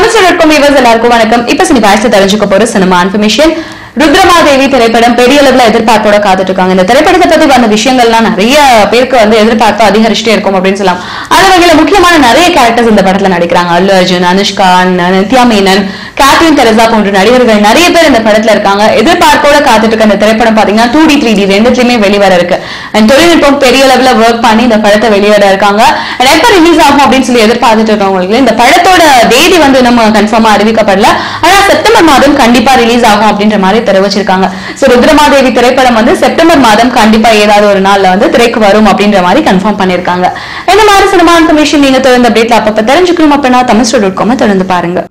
Tamil dot com எல்லாருக்கும் வணக்கம் இப்ப சினி வாய்ஸ் தெரிஞ்சுக்க போற சினிமா இன்ஃபர்மேஷன் ருத்ரமாதேவி திரைப்படம் பெரிய அளவுல எதிர்பார்ப்போட காத்துட்டு இருக்காங்க இந்த திரைப்படத்தை பத்தி வந்த விஷயங்கள்லாம் நிறைய பேருக்கு வந்து எதிர்பார்ப்பு அதிகரிச்சுட்டே இருக்கும் அப்படின்னு சொல்லலாம் அந்த வகையில முக்கியமான நிறைய கேரக்டர்ஸ் இந்த படத்துல நடிக்கிறாங்க அல்லு அர்ஜுன் அனுஷ்கா ந- நித்யா மேனன் கேத்ரின் தெரசா போன்ற நடிகர்கள் நிறைய பேர் இந்த படத்துல இருக்காங்க எதிர்பார்ப்போட காத்துட்டு இருக்க இந்த திரைப்படம் பாத்தீங்கன்னா டூ டி த்ரீ டி ரெண்டுத்துலயுமே வெளிவர இருக்கு And தொழில்நுட்பம் பெரிய அளவுல ஒர்க் பண்ணி இந்த படத்தை வெளியிட இருக்காங்க And எப்ப ரிலீஸ் ஆகும் அப்படின்னு சொல்லி எதிர்பார்த்துட்டு இருக்கவங்களுக்கு இந்த படத்தோட தேதி வந்து நம்ம கன்ஃபார்மா அறிவிக்கப்படல ஆனா செப்டம்பர் மாதம் கண்டிப்பா ரிலீஸ் ஆகும் அப்படின்ற மாதிரி தெரிவிச்சிருக்காங்க சோ ருத்ரமாதேவி திரைப்படம் வந்து செப்டம்பர் மாதம் கண்டிப்பா ஏதாவது ஒரு நாள்ல வந்து திரைக்கு வரும் அப்படின்ற மாதிரி கன்ஃபார்ம் பண்ணிருக்காங்க இந்த மாதிரி சினிமா இன்ஃபர்மேஷன் நீங்க தொடர்ந்து அப்டேட்ல அப்பப்ப தெரிஞ்சுக்கணும் அப்படின்னா தமிழ் டாட் காம் தொடர்ந்து பாருங்க